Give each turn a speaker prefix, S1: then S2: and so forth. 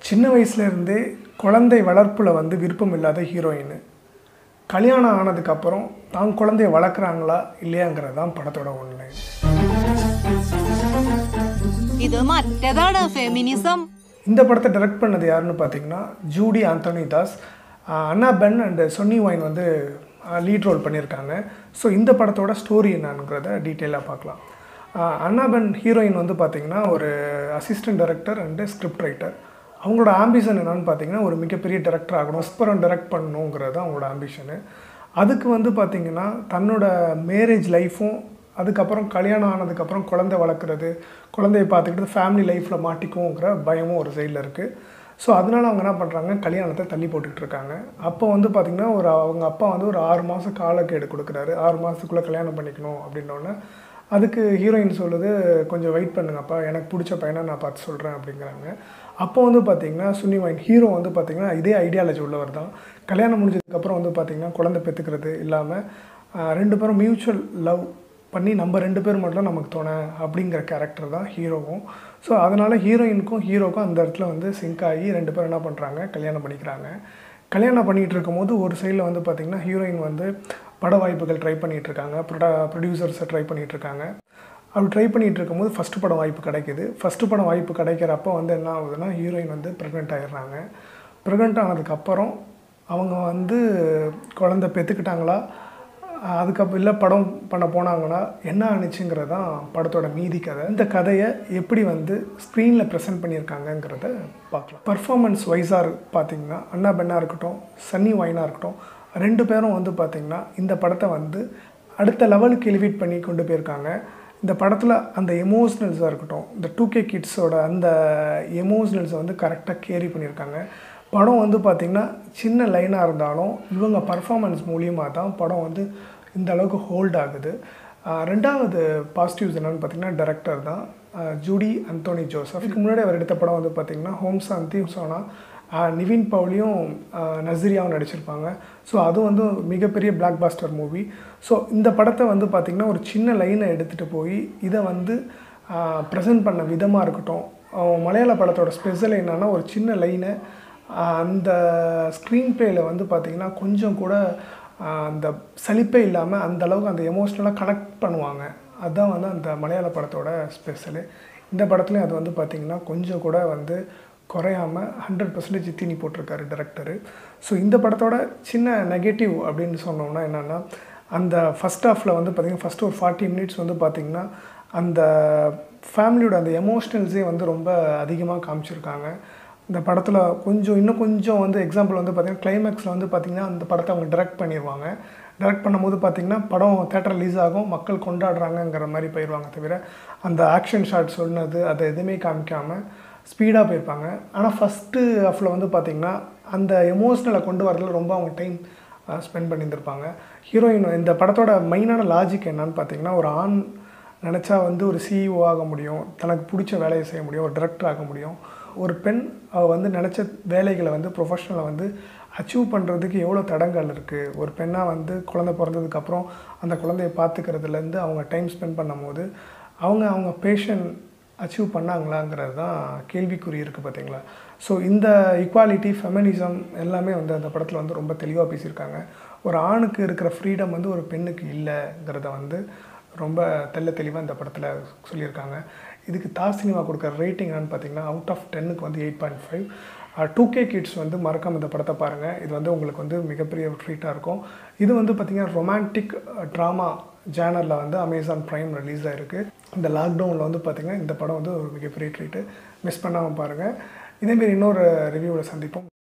S1: சின்ன வயசுலேருந்தே குழந்தை வளர்ப்பில் வந்து விருப்பம் இல்லாத ஹீரோயின் கல்யாணம் ஆனதுக்கப்புறம் தான் குழந்தைய வளர்க்குறாங்களா இல்லையாங்கிறது தான் படத்தோட ஒன்று
S2: ഇത് മറ്റേതാണ് ഫെമിനിസം
S1: இந்த படத்தை டைரக்ட் பண்ணது யாருன்னு பார்த்தீங்கன்னா ஜூடி ஆந்தோனி தாஸ் ஆஹ் அண்ணா பென் அண்ட் சொன்னி வைன் வந்து லீட் ரோல் பண்ணியிருக்காங்க ஸோ இந்த படத்தோட ஸ்டோரி என்னங்கிறத டீட்டெயிலாக பார்க்கலாம் ஆஹ் அண்ணா பென் ஹீரோயின் வந்து பார்த்தீங்கன்னா ஒரு assistant director and script writer அவங்களோட ஆம்பிஷன் என்னன்னு பார்த்தீங்கன்னா ஒரு மிகப்பெரிய டைரக்டர் ஆகணும் ஸ்பரம் டைரக்ட் பண்ணணுங்கிறது தான் அவங்களோட ஆம்பிஷனு அதுக்கு வந்து பார்த்தீங்கன்னா தன்னோட மேரேஜ் லைஃப்பும் அதுக்கப்புறம் கல்யாணம் ஆனதுக்கப்புறம் குழந்தை வளர்க்குறது குழந்தைய பார்த்துக்கிட்டு ஃபேமிலி லைஃப்பில் மாட்டிக்குவோங்கிற பயமும் ஒரு சைடில் இருக்குது ஸோ அதனால அவங்க என்ன பண்ணுறாங்க கல்யாணத்தை தள்ளி போட்டுக்கிட்டு இருக்காங்க அப்போ வந்து பார்த்திங்கன்னா ஒரு அவங்க அப்பா வந்து ஒரு ஆறு மாதம் காலக்கேடு கொடுக்குறாரு ஆறு மாதத்துக்குள்ளே கல்யாணம் பண்ணிக்கணும் அப்படின்னோடனே அதுக்கு ஹீரோயின் சொல்லுது கொஞ்சம் வெயிட் பண்ணுங்கப்பா எனக்கு பிடிச்ச பையனை நான் பார்த்து சொல்கிறேன் அப்படிங்கிறாங்க அப்போ வந்து பார்த்திங்கன்னா சுனி வைன் ஹீரோ வந்து பார்த்திங்கன்னா இதே ஐடியாலஜி உள்ளவர் தான் கல்யாணம் முடிஞ்சதுக்கப்புறம் வந்து பார்த்திங்கன்னா குழந்தை பெற்றுக்கிறது இல்லாமல் ஆஹ், ரெண்டு பேரும் மியூச்சுவல் லவ் பண்ணி நம்ம ரெண்டு பேர் மட்டும் தான் நமக்கு தோணை அப்படிங்கிற கேரக்டர் தான் ஹீரோவும் ஸோ அதனால் ஹீரோயினுக்கும் ஹீரோக்கும் அந்த இடத்துல வந்து சிங்க் ஆகி ரெண்டு பேரும் என்ன பண்ணுறாங்க கல்யாணம் பண்ணிக்கிறாங்க கல்யாணம் பண்ணிகிட்டு இருக்கும்போது ஒரு சைடில் வந்து பார்த்திங்கன்னா ஹீரோயின் வந்து பட வாய்ப்புகள் ட்ரை பண்ணிகிட்டு இருக்காங்க ப்ரொட ப்ரொடியூசர்ஸை ட்ரை பண்ணிகிட்டு இருக்காங்க அப்படி ட்ரை பண்ணிகிட்டு இருக்கும்போது ஃபஸ்ட்டு படம் வாய்ப்பு கிடைக்குது ஃபஸ்ட்டு படம் வாய்ப்பு கிடைக்கிறப்ப வந்து என்ன ஆகுதுன்னா ஹீரோயின் வந்து ப்ரெக்னென்ட் ஆயிடுறாங்க ப்ரெக்னென்ட் ஆனதுக்கப்புறம் அவங்க வந்து குழந்தை பெற்றுக்கிட்டாங்களா அதுக்கப்புறம் இல்லை படம் பண்ண போனாங்கன்னா என்ன ஆணுச்சுங்கிறது தான் படத்தோட மீதி கதை இந்த கதையை எப்படி வந்து ஸ்க்ரீனில் ப்ரெசென்ட் பண்ணியிருக்காங்கங்கிறத பார்க்கலாம் பர்ஃபார்மன்ஸ் வைஸாக பார்த்தீங்கன்னா அண்ணா பெண்ணாக இருக்கட்டும் சன்னி வைனாக இருக்கட்டும் ரெண்டு பேரும் வந்து பார்த்திங்கன்னா இந்த படத்தை வந்து அடுத்த லெவலுக்கு எலிவேட் பண்ணி கொண்டு போயிருக்காங்க இந்த படத்தில் அந்த எமோஷ்னல்ஸாக இருக்கட்டும் இந்த டூ கே கிட்ஸோட அந்த எமோஷ்னல்ஸை வந்து கரெக்டாக கேரி பண்ணியிருக்காங்க படம் வந்து பார்த்திங்கன்னா சின்ன லைனாக இருந்தாலும் இவங்க பர்ஃபார்மன்ஸ் மூலியமாக தான் படம் வந்து இந்த அளவுக்கு ஹோல்ட் ஆகுது ஆஹ் ரெண்டாவது பாசிட்டிவ்ஸ் என்னென்னு பார்த்தீங்கன்னா டேரக்டர் தான் ஆஹ் ஜூடி அந்தோனி ஜோசப் இதுக்கு முன்னாடி அவர் எடுத்த படம் வந்து பார்த்திங்கன்னா ஹோம் சாந்தி சோனா ஆஹ் நிவின் பவுலியும் ஆஹ் நஸ்ரியாவும் நடிச்சிருப்பாங்க ஸோ அது வந்து மிகப்பெரிய பிளாக் பாஸ்டர் மூவி ஸோ இந்த படத்தை வந்து பார்த்திங்கன்னா ஒரு சின்ன லைனை எடுத்துகிட்டு போய் இதை வந்து ப்ரெசென்ட் பண்ண விதமாக இருக்கட்டும் ஆஹ் மலையாள படத்தோட ஸ்பெஷல் என்னென்னா ஒரு சின்ன லைனை அந்த ஸ்க்ரீன் பிளேயில் வந்து பார்த்திங்கன்னா கொஞ்சம் கூட ஆஹ் அந்த சலிப்பே இல்லாமல் அந்த அளவுக்கு அந்த எமோஷ்னலாக கனெக்ட் பண்ணுவாங்க அதுதான் வந்து அந்த மலையாள படத்தோட ஸ்பெஷலு இந்த படத்துலையும் அது வந்து பார்த்திங்கன்னா கொஞ்சம் கூட வந்து குறையாமல் ஹண்ட்ரட் பர்சன்டேஜ் தீனி போட்டிருக்காரு டேரக்டரு ஸோ இந்த படத்தோட சின்ன நெகட்டிவ் அப்படின்னு சொன்னோம்னா என்னென்னா அந்த ஃபஸ்ட் ஹாஃபில் வந்து பார்த்திங்கன்னா ஃபஸ்ட்டு ஒரு ஃபார்ட்டி மினிட்ஸ் வந்து பார்த்திங்கன்னா அந்த ஃபேமிலியோட அந்த எமோஷ்னல்ஸே வந்து ரொம்ப அதிகமாக காமிச்சிருக்காங்க இந்த படத்தில் கொஞ்சம் இன்னும் கொஞ்சம் வந்து எக்ஸாம்பிள் வந்து பார்த்திங்கன்னா கிளைமேக்ஸில் வந்து பார்த்திங்கன்னா அந்த படத்தை அவங்க டைரக்ட் பண்ணிடுவாங்க டைரக்ட் பண்ணும்போது பார்த்திங்கன்னா படம் தேட்டர் ரிலீஸ் ஆகும் மக்கள் கொண்டாடுறாங்கங்கிற மாதிரி போயிடுவாங்க தவிர அந்த ஆக்ஷன் ஷாட் சொன்னது அதை எதுவுமே காமிக்காமல் ஸ்பீடாக போயிருப்பாங்க ஆனால் ஃபஸ்ட்டு ஹாஃபில் வந்து பார்த்திங்கன்னா அந்த எமோஷ்னலை கொண்டு வரதுல ரொம்ப அவங்க டைம் ஸ்பெண்ட் பண்ணியிருந்திருப்பாங்க ஹீரோயின் இந்த படத்தோட மெயினான லாஜிக் என்னன்னு பார்த்தீங்கன்னா ஒரு ஆண் நினச்சா வந்து ஒரு சிஇஓ ஆக முடியும் தனக்கு பிடிச்ச வேலையை செய்ய முடியும் ஒரு டைரக்டர் ஆக முடியும் ஒரு பெண் அவள் வந்து நினச்ச வேலைகளை வந்து ப்ரொஃபஷனலை வந்து அச்சீவ் பண்ணுறதுக்கு எவ்வளோ தடங்கள் இருக்குது ஒரு பெண்ணாக வந்து குழந்தை பிறந்ததுக்கப்புறம் அந்த குழந்தைய பார்த்துக்கிறதுலேருந்து அவங்க டைம் ஸ்பெண்ட் பண்ணும்போது அவங்க அவங்க பேஷன் அச்சீவ் பண்ணாங்களாங்கிறது தான் கேள்விக்குறி இருக்குது பார்த்தீங்களா ஸோ இந்த ஈக்குவாலிட்டி ஃபெமினிசம் எல்லாமே வந்து அந்த படத்தில் வந்து ரொம்ப தெளிவாக பேசியிருக்காங்க ஒரு ஆணுக்கு இருக்கிற ஃப்ரீடம் வந்து ஒரு பெண்ணுக்கு இல்லைங்கிறத வந்து ரொம்ப தெள்ள தெளிவாக இந்த படத்தில் சொல்லியிருக்காங்க இதுக்கு தார் சினிமா கொடுக்குற ரேட்டிங் என்னன்னு பார்த்தீங்கன்னா அவுட் ஆஃப் டென்னுக்கு வந்து eight point five two K kids வந்து மறக்காம இந்த படத்தை பாருங்கள் இது வந்து உங்களுக்கு வந்து மிகப்பெரிய ஒரு ட்ரீட்டாக இருக்கும் இது வந்து பார்த்திங்கன்னா ரொமான்டிக் ட்ராமா ஜேனரில் வந்து அமேசான் ப்ரைம் ரிலீஸ் ஆகிருக்கு இந்த லாக்டவுனில் வந்து பார்த்திங்கன்னா இந்த படம் வந்து ஒரு மிகப்பெரிய ட்ரீட்டு மிஸ் பண்ணாமல் பாருங்கள் இதேமாரி இன்னொரு ரிவ்யூவில் சந்திப்போம்